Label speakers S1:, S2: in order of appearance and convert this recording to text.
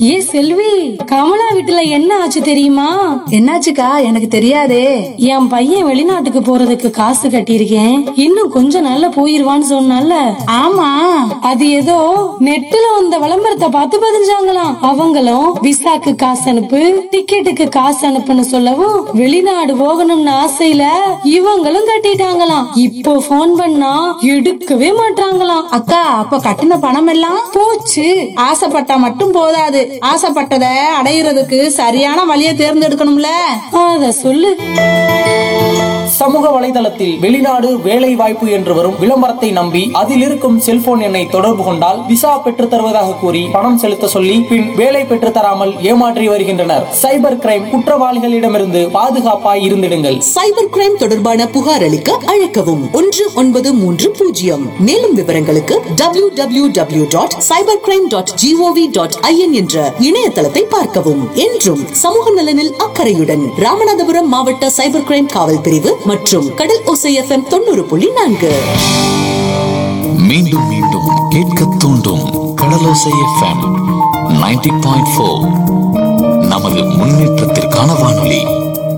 S1: ஏ செல்வி கமலா வீட்டுல என்ன ஆச்சு தெரியுமா
S2: என்னாச்சுக்கா எனக்கு தெரியாதே
S1: என் பையன் வெளிநாட்டுக்கு போறதுக்கு காசு கட்டியிருக்கேன் இன்னும் கொஞ்ச நாள்ல போயிருவான்னு சொன்னால
S2: ஆமா
S1: அது ஏதோ நெட்டுல வந்த விளம்பரத்தை பார்த்து பதிஞ்சாங்களாம் அவங்களும் விசாக்கு காசு அனுப்பு டிக்கெட்டுக்கு காசு அனுப்புன்னு சொல்லவும் வெளிநாடு போகணும்னு ஆசையில இவங்களும் கட்டிட்டாங்களாம் இப்போ ஃபோன் பண்ணா எடுக்கவே மாட்டாங்களாம்
S2: அக்கா அப்ப கட்டின பணம் எல்லாம்
S1: போச்சு
S2: ஆசைப்பட்டா மட்டும் போதாது ஆசைப்பட்டத அடையிறதுக்கு சரியான வழியை தேர்ந்தெடுக்கணும்ல
S1: அத சொல்லு
S3: சமூக வலைதளத்தில் வெளிநாடு வேலை வாய்ப்பு என்று வரும் விளம்பரத்தை நம்பி அதில் இருக்கும் செல்போன் எண்ணை தொடர்பு கொண்டால் விசா பெற்று தருவதாக கூறி பணம் செலுத்த சொல்லி பின் வேலை பெற்று தராமல் ஏமாற்றி வருகின்றனர் சைபர் கிரைம் குற்றவாளிகளிடமிருந்து பாதுகாப்பாய் இருந்திடுங்கள்
S4: சைபர் கிரைம் தொடர்பான புகார் அளிக்க அழைக்கவும் ஒன்று ஒன்பது மூன்று பூஜ்ஜியம் மேலும் விவரங்களுக்கு W W W dot cyber crime dot GOV dot IN என்ற இணையதளத்தை பார்க்கவும் என்றும் சமூக நலனில் அக்கறையுடன் ராமநாதபுரம் மாவட்ட சைபர் கிரைம் காவல் பிரிவு மற்றும் கடல் ஓசை எஃப்எம் தொண்ணூறு புள்ளி நான்கு
S5: மீண்டும் மீண்டும் கேட்க தூண்டும் Kadalosai FM ninety point four நமது முன்னேற்றத்திற்கான வானொலி